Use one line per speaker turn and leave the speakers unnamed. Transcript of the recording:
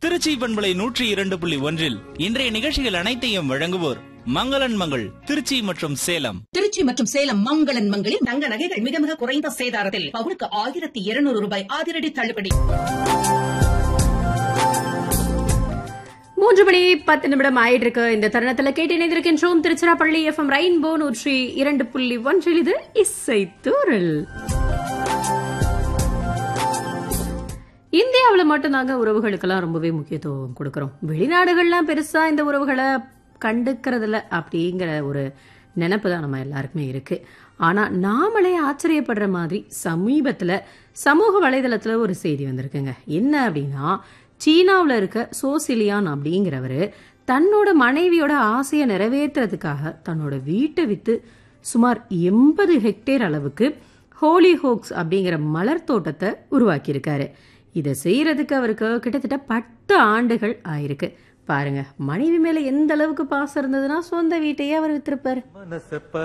திருச்சி பண்பலை நூற்றி இரண்டு புள்ளி ஒன்றில் இன்றைய நிகழ்ச்சிகள் அனைத்தையும் வழங்குவோர் மங்களன் மங்கள் திருச்சி மற்றும் சேலம்
திருச்சி மற்றும் சேலம் மங்களன் மங்களில் தங்க நகைகள் மிக மிக குறைந்த சேதாரத்தில் பவுனுக்கு ஆயிரத்தி இருநூறு ரூபாய் அதிரடி தள்ளுபடி
மூன்று மணி பத்து நிமிடம் ஆயிட்டு இருக்கு இந்த தருணத்துல கேட்டு இணைந்திருக்கின்றோம் திருச்சிராப்பள்ளி எஃப்எம் ரெயின்போ நூற்றி இரண்டு புள்ளி ஒன்றில் இது இசை தூரல் இந்தியாவில் மட்டும்தாங்க உறவுகளுக்கெல்லாம் ரொம்பவே முக்கியத்துவம் கொடுக்கறோம் வெளிநாடுகள்லாம் பெருசா இந்த உறவுகளை கண்டுக்கிறதில்ல அப்படிங்கிற ஒரு நினைப்பு தான் நம்ம எல்லாருக்குமே இருக்கு ஆனா நாமளே ஆச்சரியப்படுற மாதிரி சமீபத்துல சமூக வலைதளத்துல ஒரு செய்தி வந்திருக்குங்க என்ன அப்படின்னா சீனாவில் இருக்க சோசிலியான் அப்படிங்கிறவர் தன்னோட மனைவியோட ஆசையை நிறைவேற்றுறதுக்காக தன்னோட வீட்டை வித்து சுமார் எண்பது ஹெக்டேர் அளவுக்கு ஹோலி ஹோக்ஸ் அப்படிங்கிற மலர் தோட்டத்தை உருவாக்கியிருக்காரு இதை செய்யறதுக்கு அவருக்கு கிட்டத்தட்ட பத்து ஆண்டுகள் ஆயிருக்கு பாருங்க மனைவி மேல எந்த அளவுக்கு பாசம் இருந்ததுன்னா சொந்த வீட்டையே அவர் வித்திருப்பாரு
மனச